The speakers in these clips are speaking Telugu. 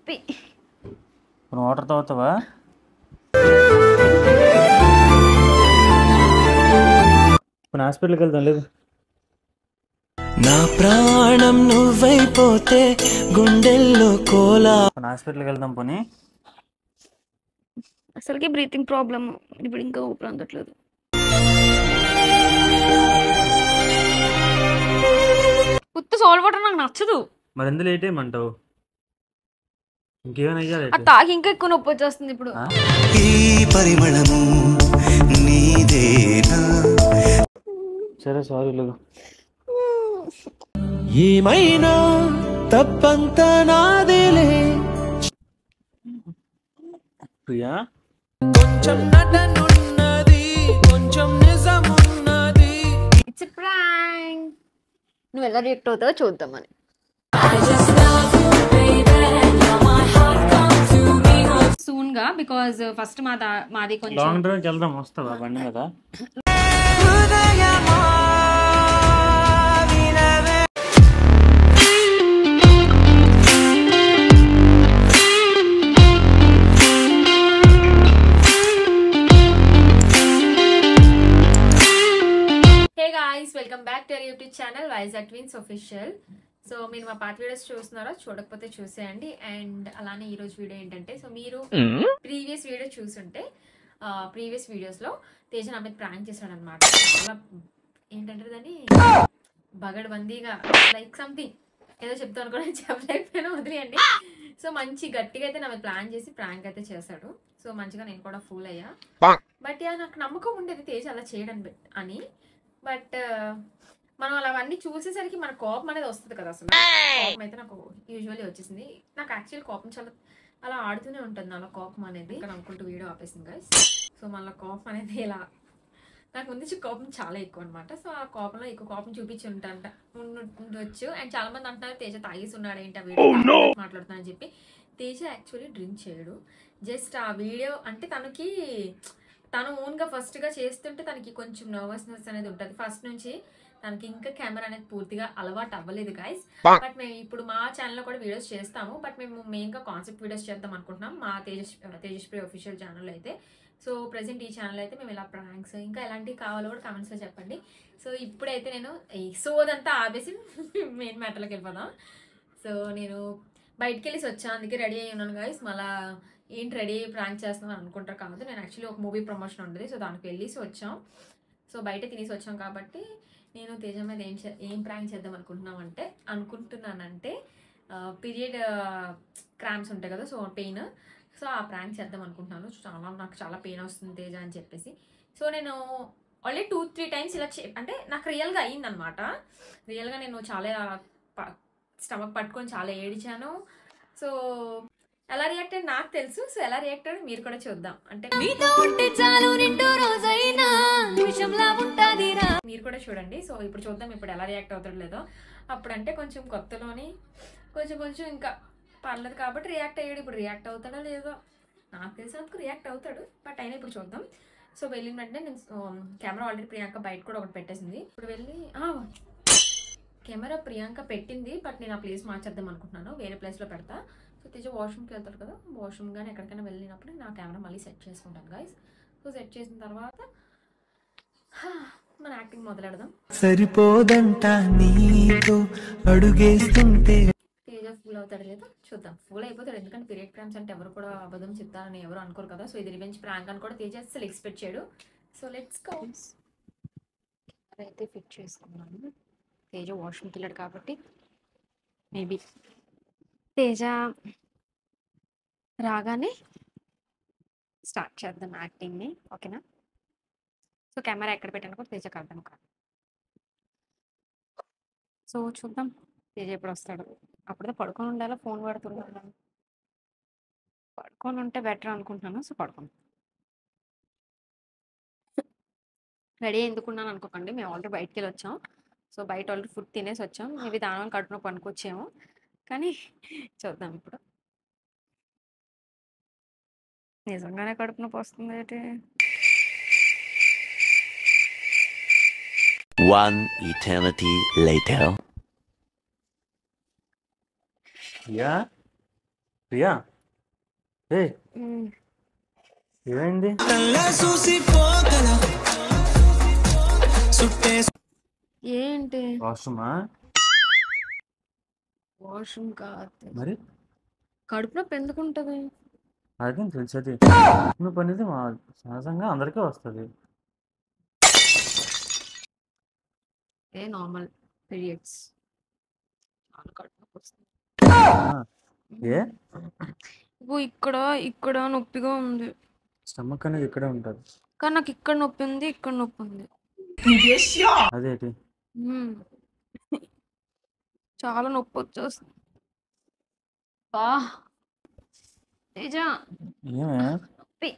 నొప్పి నువ్వు వాటర్ తాగుతావా ఇప్పుడు హాస్పిటల్కి వెళ్తాం లేదు నా ప్రాణం నువ్వైపోతే గుండెల్లో కోలా ఇప్పుడు హాస్పిటల్కి వెళ్దాం పోనీ అసలుకి బ్రీతింగ్ ప్రాబ్లమ్ ఇప్పుడు ఇంకా ఊపిరి అందట్లేదు ఉత్త సాల్వ్ వాటర్ నాకు నచ్చదు మరి ఎందుకు లేట్ ఏమంటావు ఇంకేమైనా అయ్యాలి అది తాగి ఇంకా ఎక్కువ నొప్పి వచ్చేస్తుంది ఇప్పుడు ఆ? ఈ పరిమళము నీదేనా సరే సారీ లేదు ఏమైనా తప్పంతా నాదేలే ప్రియా కొంచెం నటనున్నది కొంచెం నిజమున్నది ఇట్స్ ప్రాంక్ నువ్వు ఎలా రియాక్ట్ అవుతావో చూద్దామని సూన్ గా బికాజ్ ఫస్ట్ మా మాది కొంచెం లాంగ్ డ్రైవ్కి వెళ్దాం వస్తావా బండి మీద hey guys welcome back to YouTube channel Vizag twins official so మీరు మా పాత వీడియోస్ చూస్తున్నారో చూడకపోతే చూసేయండి అండ్ అలానే ఈ రోజు వీడియో ఏంటంటే సో మీరు ప్రీవియస్ వీడియో చూసుంటే ప్రీవియస్ వీడియోస్ లో తేజ నా మీద ప్రాంక్ చేశాడు అనమాట చాలా ఏంటంటే దాన్ని బగడ్బందీగా లైక్ సంథింగ్ ఏదో చెప్తాను కూడా చెప్పలేకపోయినా వదిలేయండి సో మంచి గట్టిగా అయితే నా మీద ప్లాన్ చేసి ప్రాంక్ అయితే చేశాడు సో మంచిగా నేను కూడా ఫూల్ అయ్యా బట్ యా నాకు నమ్మకం ఉండేది తేజ్ అలా చేయడం బెట్- అని బట్ మనం అలా అవన్నీ చూసేసరికి మన కోపం అనేది వస్తుంది కదా అసలు కోపం అయితే నాకు యూజువల్లీ వచ్చేసింది నాకు యాక్చువల్ కోపం చాలా అలా ఆడుతూనే ఉంటుంది నాలో కోపం అనేది ఇక్కడ అనుకుంటూ వీడియో ఆపేసింది గైస్ సో మళ్ళీ కోపం అనేది ఇలా నాకు ముందు నుంచి కోపం చాలా ఎక్కువ అనమాట సో ఆ కోపంలో ఎక్కువ కోపం చూపించి ఉంటాంట ఉండు- ఉండొచ్చు అండ్ చాలా మంది అంటున్నారు తేజ తాగేసి ఉన్నాడు ఏంటి ఆ వీడియో మాట్లాడుతానని చెప్పి తేజ యాక్చువల్లీ డ్రింక్ చేయడు జస్ట్ ఆ వీడియో అంటే తనకి తను ఓన్గా ఫస్ట్గా చేస్తుంటే తనకి కొంచెం నర్వస్నెస్ అనేది ఉంటుంది ఫస్ట్ నుంచి తనకి ఇంకా కెమెరా అనేది పూర్తిగా అలవాటు అవ్వలేదు గాయస్ బట్ మేము ఇప్పుడు మా ఛానల్లో కూడా వీడియోస్ చేస్తాము బట్ మేము మెయిన్గా కాన్సెప్ట్ వీడియోస్ చేద్దాం అనుకుంటున్నాం మా తేజస్ తేజస్ప్రి అఫీషియల్ ఛానల్ అయితే సో ప్రజెంట్ ఈ ఛానల్ అయితే మేము ఇలా ప్రాంక్స్ ఇంకా ఎలాంటివి కావాలో కూడా కామెంట్స్లో చెప్పండి సో ఇప్పుడైతే నేను ఈ సోదంతా ఆపేసి మెయిన్ మ్యాటర్లోకి వెళ్ళిపోదాం సో నేను బయటికి వెళ్ళేసి వచ్చాను అందుకే రెడీ అయ్యి ఉన్నాను గాయస్ మళ్ళా ఏంటి రెడీ అయ్యి ప్రాంక్ చేస్తున్నాను అనుకుంటారు కాదు నేను యాక్చువల్లీ ఒక మూవీ ప్రమోషన్ ఉంటుంది సో దానికి వెళ్ళేసి వచ్చాం సో బయట తినేసి వచ్చాం కాబట్టి నేను తేజ మీద ఏం చే- ఏం ప్రాంక్ చేద్దాం అనుకుంటున్నామంటే అనుకుంటున్నానంటే పీరియడ్ క్రామ్స్ ఉంటాయి కదా సో పెయిన్ సో ఆ ప్రాంక్ చేద్దాం అనుకుంటున్నాను చాలా నాకు చాలా పెయిన్ వస్తుంది తేజ అని చెప్పేసి సో నేను ఆల్రెడీ టూ త్రీ టైమ్స్ ఇలా చే అంటే నాకు రియల్గా అయ్యిందనమాట రియల్గా నేను చాలా స్టమక్ పట్టుకొని చాలా ఏడిచాను సో ఎలా రియాక్ట్ అయ్యి నాకు తెలుసు సో ఎలా రియాక్ట్ అయ్యి మీరు కూడా చూద్దాం అంటే నీతో ఉంటే చాలు నిండు రోజైనా నిమిషంలా ఉంటాదిరా మీరు కూడా చూడండి సో ఇప్పుడు చూద్దాం ఇప్పుడు ఎలా రియాక్ట్ అవుతాడో లేదో అప్పుడంటే కొంచెం కొత్తలోని కొంచెం కొంచెం ఇంకా పర్లేదు కాబట్టి రియాక్ట్ అయ్యాడు ఇప్పుడు రియాక్ట్ అవుతాడో లేదో నాకు తెలిసినందుకు రియాక్ట్ అవుతాడు బట్ అయినా ఇప్పుడు చూద్దాం సో వెళ్ళిన వెంటనే నేను కెమెరా ఆల్రెడీ ప్రియాంక బయట కూడా ఒకటి పెట్టేసింది ఇప్పుడు వెళ్ళి కెమెరా ప్రియాంక పెట్టింది బట్ నేను ఆ ప్లేస్ మార్చేద్దాం అనుకుంటున్నాను వేరే ప్లేస్లో పెడతా సో తేజ వాష్రూమ్కి వెళ్తాడు కదా వాష్రూమ్ కానీ ఎక్కడికైనా వెళ్ళినప్పుడు నా కెమెరా మళ్ళీ సెట్ చేసుకుంటాను గాయస్ సో సెట్ చేసిన తర్వాత హా, మన యాక్టింగ్ మొదలెడదాం సరిపోదంట నీతో అడుగేస్తుంటే తేజ ఫుల్ అవుతాడు లేదా చూద్దాం ఫుల్ అయిపోతాడు ఎందుకంటే పీరియడ్ క్రామ్స్ అంటే ఎవరు కూడా అబద్ధం చెప్తారని ఎవరు అనుకోరు కదా సో ఇది రివెంజ్ ప్రాంక్ అని కూడా తేజ అసలు ఎక్స్పెక్ట్ చేయడు సో లెట్స్ గో అయితే ఫిట్ చేసుకున్నాను తేజ వాష్రూమ్కి వెళ్ళాడు కాబట్టి మేబీ తేజ రాగానే స్టార్ట్ చేద్దాం యాక్టింగ్ని ఓకేనా సో కెమెరా ఎక్కడ పెట్టాను కూడా తేజకు అర్థం కాదు సో చూద్దాం తేజ ఎప్పుడు వస్తాడు అప్పుడే పడుకొని ఉండాలా ఫోన్ పడుతున్నాను పడుకొని ఉంటే బెటర్ అనుకుంటున్నాను సో పడుకోను రెడీ ఎందుకున్నాను అనుకోకండి మేము ఆల్రెడీ బయటికి వెళ్ళి వచ్చాం సో బయట ఆల్రెడీ ఫుడ్ తినేసి వచ్చాం ఇవి దాని కడుపున పనుకొచ్చాము కానీ చూద్దాం ఇప్పుడు నిజంగానే కడుపు నొప్పి వస్తుంది ఏంటి One eternity later. యా ప్రియా ఏ ఏమైంది కల్లా చూసి పోగల సుట్టే ఏంటి వాష్రూమా వాష్రూమ్ కాదు మరి కడుపు నొప్పి ఎందుకు ఉంటది అదే తెలిసేది నువ్వు పనిది మా సహజంగా అందరికీ వస్తుంది ఏ నార్మల్ పీరియడ్స్ చాలా కడుపు నొప్పి వస్తుంది ఏ ఇగో ఇక్కడ ఇక్కడ నొప్పిగా ఉంది స్టమక్ అనేది ఇక్కడే ఉంటుంది కానీ నాకు ఇక్కడ నొప్పి ఉంది ఇక్కడ నొప్పి ఉంది అదేంటి మ్మ్. చాలా నొప్పి వచ్చేస్తుంది బా తేజ ఏమే నొప్పి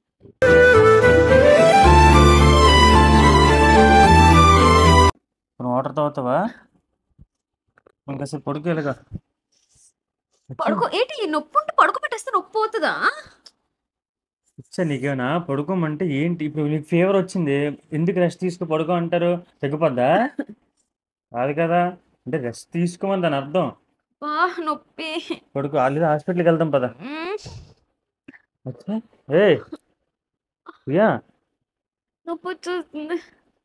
నువ్వు వాటర్ తాగుతావా ఇంకాసేపు పడుకోలేగా పడుకో ఏంటి ఈ నొప్పి ఉంటే పడుకో పెట్టేస్తే నొప్పి పోతుందా ఇచ్చా నీకేనా పడుకోమంటే ఏంటి ఇప్పుడు నీకు ఫీవర్ వచ్చింది ఎందుకు రెస్ట్ తీసుకో పడుకో అంటారు తగ్గిపోద్దా కాదు కదా అంటే రెస్ట్ తీసుకోమని దాని అర్థం బా నొప్పి పడుకో ఆల్రెడీ హాస్పిటల్కి వెళ్దాం పద మ్మ్. అచ్చా ఏ ప్రియా నొప్పి వచ్చేస్తుంది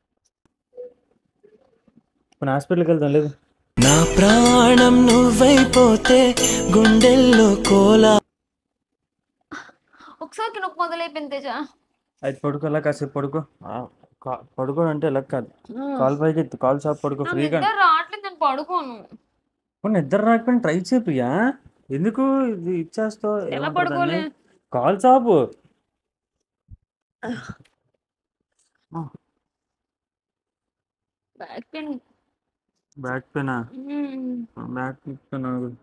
ఇప్పుడు హాస్పిటల్కి వెళ్దాం లేదు నా ప్రాణం నువ్వైపోతే గుండెల్లో కోలా ఒకసారికి నొప్పి మొదలైపోయింది తేజ అయితే పడుకోలా కాసేపు పడుకో ఆ, కా- పడుకోవడం అంటే ఎలా కాదు కాల్ పైకి ఎత్తు కాల్ షాప్ పడుకో నాకు ఫ్రీగా నిద్ర రావట్లేదు నేను పడుకోను కొన్ని నిద్ర రాకపోయినా ట్రై చేయ ప్రియా ఎందుకు ఇది ఇచ్చేస్తావు ఎలా ఏమంటారు పడుకోలే దాన్ని? కాల్ షాపు బ్యాక్ పెయిన్ బ్యాక్ పెయినా మ్మ్. బ్యాక్ పెయిన్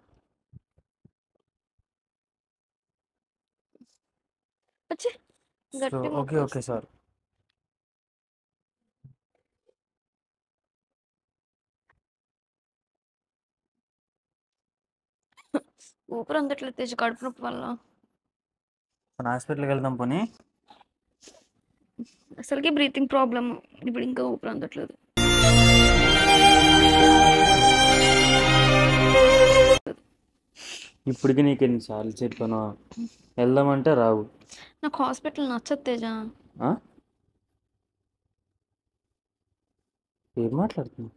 వచ్చి గట్టి ఓకే ఓకే సార్ ఊపిరి అందట్లేదు తేజ కడుపు నొప్పి వల్ల మన హాస్పిటల్కి వెళ్దాం పోనీ అసలుకి బ్రీతింగ్ ప్రాబ్లమ్ ఇప్పుడు ఇంకా ఊపిరి అందట్లేదు ఇప్పటికి నీకు ఎన్నిసార్లు చెప్పాను వెళ్దామంటే రావు నాకు హాస్పిటల్ నచ్చదు తేజ ఆ? ఏం మాట్లాడుతున్నావు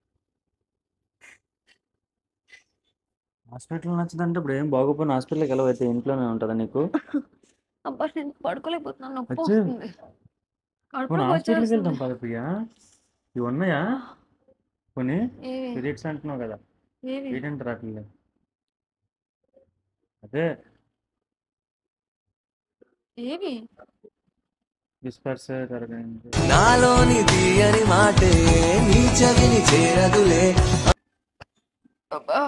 హాస్పిటల్ నచ్చదంటే ఇప్పుడు ఏం బాగోపోయిన హాస్పిటల్కి వెళ్ళవైతే ఇంట్లోనే ఉంటుందా నీకు అబ్బా నేను పడుకోలేకపోతున్నాను నొప్పి అచ్చే. వస్తుంది కడుపు పోనీ నొప్పి హాస్పిటల్కి వెళ్దాం వచ్చేస్తుంది. పద ప్రియా ఇవి ఉన్నాయా పోనీ ఏవి పీరియడ్స్ అంటున్నావు కదా ఏవి ఏంటంటే రావట్లేదు అదే ఏవి విస్పర్స్ జరగండి నాలోని తీయని మాటే నీ చెవిని చేరదులే అబ్బా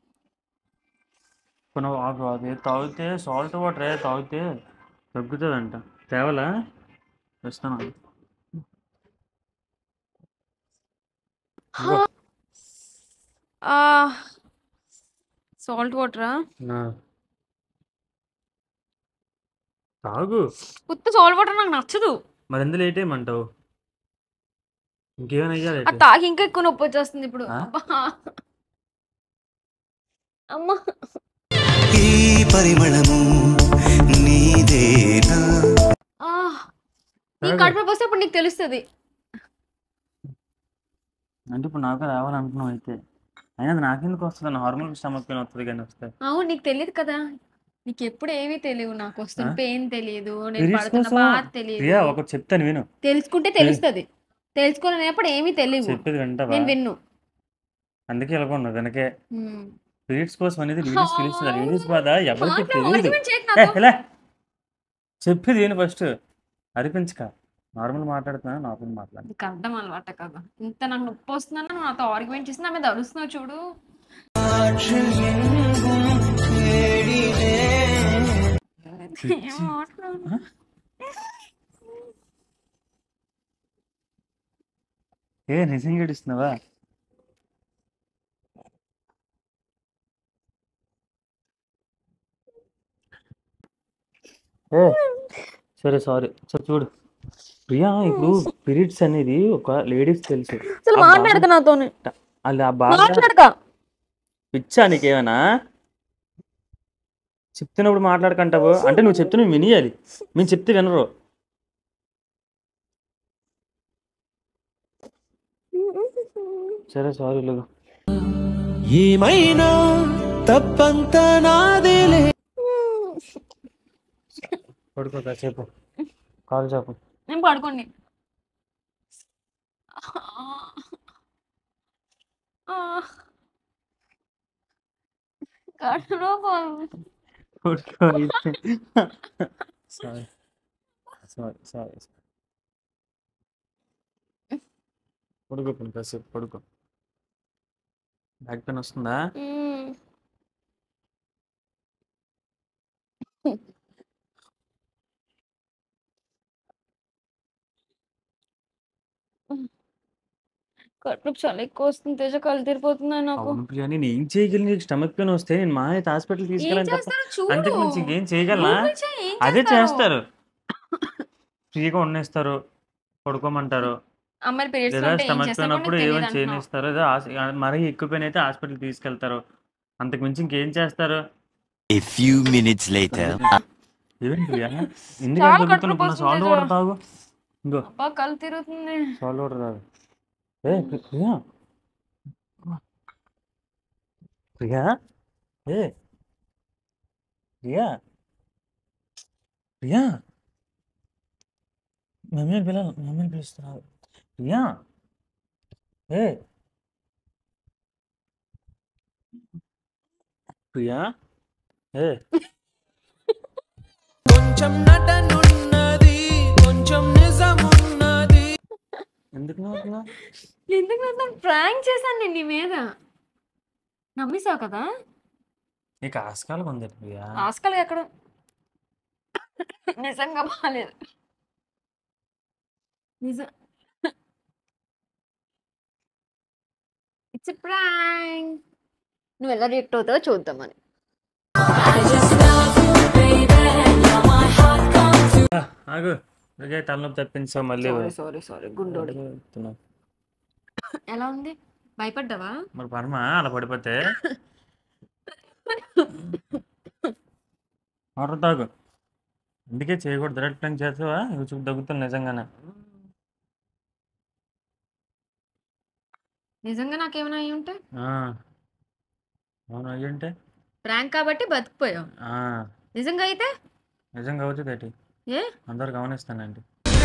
కొన్ని ఆగు అది తాగితే సాల్ట్ వాటర్ తాగితే తగ్గుతుందంట తేవలా వస్తాను సాల్ట్ వాటరా నా తాగు ఉత్త సాల్ట్ వాటర్ నాకు నచ్చదు మరి ఎందుకు లేట్ ఏమంటావు ఇంకేమైనా అయ్యా అది తాగి ఇంకా ఎక్కువ నొప్పి వచ్చేస్తుంది ఇప్పుడు ఆ? అబ్బా. అమ్మా ఈ పరిమళము నీదేనా ఆ. నీ తాగు. కడుపు నొప్పి వస్తే అప్పుడు నీకు తెలుస్తుంది అంటే ఇప్పుడు నాకు రావాలనుకున్నావు అయితే అయినా అది నాకెందుకు వస్తుంది నార్మల్ స్టమక్ పెయిన్ వస్తుంది కానీ వస్తాయి అవును నీకు తెలియదు కదా నీకు ఎప్పుడు ఏమీ తెలియదు నాకు వస్తున్న ఆ? పెయిన్ తెలియదు నేను Periods పడుతున్న కోసం బాధ తెలియదు ప్రియా ఒకటి చెప్తాను విను తెలుసుకుంటే తెలుస్తుంది తెలుసుకోలేనప్పుడు ఏమీ తెలియదు చెప్పేది వింటావా నేను విన్ను అందుకే ఇలా ఉన్నావు వెనకే హ్మ్. పీరియడ్స్ కోసం అనేది లేడీస్ తెలుస్తుంది లేడీస్ బాధ ఎవరికి మాట్లాడు, తెలియదు argument చేయకు ఏ, నాతో. ఇలా చెప్పేది విను ఫస్ట్ అరిపించక నార్మల్ మాట్లాడుతున్నా నార్మల్ మాట్లాడు నీకు అర్థం అనమాట కదా ఇంత నాకు నొప్పి వస్తుందని నువ్వు నాతో ఆర్గ్యుమెంట్ చేసి నా మీద అరుస్తున్నావు చూడు ఏం మాట్లాడను. ఏ నిజంగా ఏడుస్తున్నావా ఏ సరే సారీ సరే చూడు ప్రియా ఇప్పుడు పీరియడ్స్ అనేది ఒక లేడీస్ తెలుసు అసలు ఆ బాధ- మాట్లాడక నాతోని అలా ఆ బాధ మాట్లాడక పిచ్చా నీకేమన్నా చెప్తున్నప్పుడు మాట్లాడకంటావు అంటే నువ్వు చెప్తే నువ్వు వినియాలి మేము చెప్తే వినరు సరే సారీ లేదు ఏమైనా తప్పంతా నాదేలే పడుకో కాసేపు కాలు చెప్పు నేను పడుకోండి కడుపులో పో- పడుకో సారీ సారీ సారీ పడుకో పోనీ కాసేపు పడుకో బ్యాక్ పెయిన్ వస్తుందా మ్మ్. కడుపు చాలా ఎక్కువ వస్తుంది తేజ కళ్ళు తిరిపోతున్నాయి నాకు అవును ప్రియా నేను ఏం చేయగలను నీకు స్టమక్ పెయిన్ వస్తే నేను మా అయితే హాస్పిటల్ ఏం తీసుకెళ్ళని తప్ప చేస్తారో చూడు అంతకు మించి ఇంకేం చేయగలనా Google చేయి, ఏం అదే చేస్తారు ఫ్రీగా ఉండేస్తారు పడుకోమంటారు అమ్మాయి పీరియడ్స్ లేదా ఉంటే ఏం స్టమక్ చేస్తారో పోయినప్పుడు కూడా ఏమైనా తెలియదు అంటున్నావు. చేయనిస్తారు లేదా హాస్- మరీ ఎక్కువ పెయిన్ అయితే హాస్పిటల్ తీసుకెళ్తారు అంతకు మించి ఇంకేం చేస్తారు A few minutes later. ఏం ప్రియా ఎందుకు చాలా అంత కడుపులో దగ్గుతున్నావు? సాల్ట్ పోస్తుంది వాటర్ తాగు ఇంకో అబ్బా కళ్ళు తిరుగుతుంది సాల్ట్ వాటర్ తాగు ఏ ప్రి- ప్రియా ప్రియా ఏ ప్రియా ప్రియా మమ్మీని పిల్లలు మమ్మీని పిలుస్తున్నారు ప్రియా ఏ ప్రియా ఏ కొంచెం నటనున్నది కొంచెం నిజమున్నది ఎందుకు నవ్వుతున్నావు ఎందుకు నన్ను ప్రాంక్ చేశాను నేను నీ మీద నమ్మేశావు కదా నీకు ఆస్కాలం ఉంది ప్రియా ఆస్కల్ ఎక్కడ నిజంగా బాగాలేదు నిజం ఇట్స్ ప్రాంక్ నువ్వు ఎలా రియాక్ట్ అవుతావో చూద్దామని ఆ, ఆగు ఇదే తలనొప్పి తప్పించావు మళ్ళీ సారీ సారీ సారీ గుండోడి చెప్తున్నావు. ఎలా ఉంది భయపడ్డావా మరి పరమా అలా పడిపోతే వాటర్ తాగు అందుకే చేయకూడదు డైరెక్ట్ టైం చేస్తావా చూపు తగ్గుతుంది నిజంగానే నిజంగా నాకేమైనా అయ్యి ఉంటే ఆ. అవును అయ్యుంటే ప్రాంక్ కాబట్టి బతికిపోయావు ఆ, నిజంగా అయితే నిజంగా అవుతుంది ఏంటి ఏ అందరు గమనిస్తానండి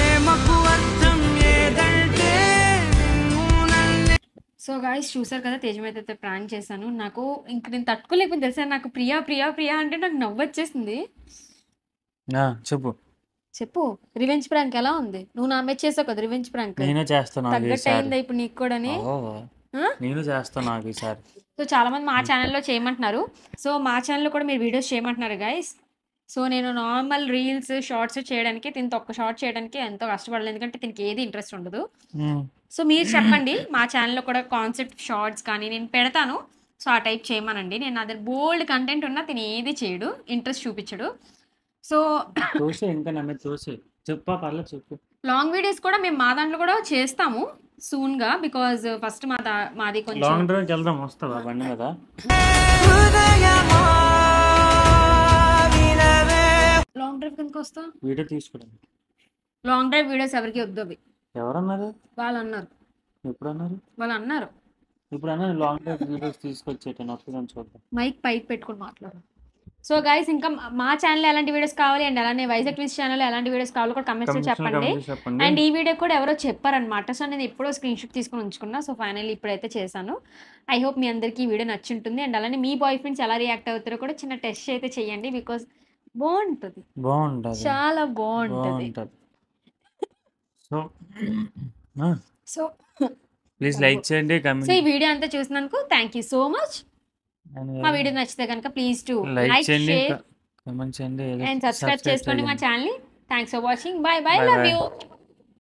సో గాయస్ చూసారు కదా తేజమైతే అయితే ప్రాంక్ చేశాను నాకు ఇంక నేను తట్టుకోలేకపోయింది తెలుసా నాకు ప్రియా ప్రియా ప్రియా అంటే నాకు నవ్వు వచ్చేసింది ఆ, చెప్పు చెప్పు రివెంజ్ ప్రాంక్ ఎలా ఉంది నువ్వు నా మీద చేసావు కదా రివెంజ్ ప్రాంక్ నేనే చేస్తాను నాకు తగ్గట్టు ఈసారి అయిందా ఇప్పుడు నీకు కూడా ఓ, ఆ? నేను చేస్తాను నాకు ఈసారి సో చాలా మంది మా ఛానల్లో చేయమంటున్నారు సో మా ఛానల్లో కూడా మీరు వీడియోస్ చేయమంటున్నారు గైస్ సో నేను నార్మల్ రీల్స్ షార్ట్స్ చేయడానికి దీంతో ఒక్క షార్ట్ చేయడానికి ఎంతో కష్టపడలేదు ఎందుకంటే దీనికి ఏది ఇంట్రెస్ట్ ఉండదు ఉమ్. సో మీరు చెప్పండి మా ఛానల్లో కూడా కాన్సెప్ట్ షార్ట్స్ కానీ నేను పెడతాను సో ఆ టైప్ చేయమనండి నేను అదే బోల్డ్ కంటెంట్ ఉన్నా తిని ఏది చేయడు ఇంట్రెస్ట్ చూపించడు సో తోసే ఇంకా నా మీద తోసే చెప్పా పర్లేదు చెప్పు లాంగ్ వీడియోస్ కూడా మేము మా దాంట్లో కూడా చేస్తాము సూన్గా బికాజ్ ఫస్ట్ మా దా మాది కొంచెం లాంగ్ డ్రైవ్కి వెళ్దాం వస్తావా బండి మీద లాంగ్ డ్రైవ్ కిందకి వస్తా వీడియో తీసుకోవడానికి లాంగ్ డ్రైవ్ వీడియోస్ ఎవరికి వద్దు అవి ఎవరన్నారు వాళ్ళు అన్నారు ఎప్పుడు అన్నారు వాళ్ళు అన్నారు ఇప్పుడు అన్నారు లాంగ్ డ్రైవ్ వీడియోస్ తీసుకొచ్చేటాను వస్తుందని చూద్దాం మైక్ పైకి పెట్టుకొని మాట్లాడు సో గైస్ ఇంకా మా- మా ఛానల్ ఎలాంటి వీడియోస్ కావాలి అండ్ అలానే వైజాగ్ ట్విన్స్ ఛానల్ ఎలాంటి వీడియోస్ కావాలో కూడా కమెంట్స్ లో Comments లో చెప్పండి comment చెప్పండి అండ్ ఈ వీడియో కూడా ఎవరో చెప్పారనమాట సో నేను ఎప్పుడో స్క్రీన్ షాట్ తీసుకొని ఉంచుకున్నా సో ఫైనల్లీ ఇప్పుడైతే చేశాను ఐ హోప్ మీ అందరికీ ఈ వీడియో నచ్చుంటుంది అండ్ అలానే మీ బాయ్ ఫ్రెండ్స్ ఎలా రియాక్ట్ అవుతారో కూడా చిన్న టెస్ట్ అయితే చేయండి బికాస్ బాగుంటుంది బాగుంటది చాలా బాగుంటుంది బాగుంటది సో సో ప్లీజ్ లైక్ చేయండి సో ఈ కమెంట్ వీడియో అంతా చూసినందుకు థ్యాంక్ యూ సో మచ్ మా వీడియో నచ్చితే కనుక ప్లీజ్ టు లైక్ లైక్ చేయండి షేర్ కమెంట్ చేయండి అండ్ సబ్స్క్రైబ్ చేసుకోండి మా channel thanks for watching bye bye Bye love bye. You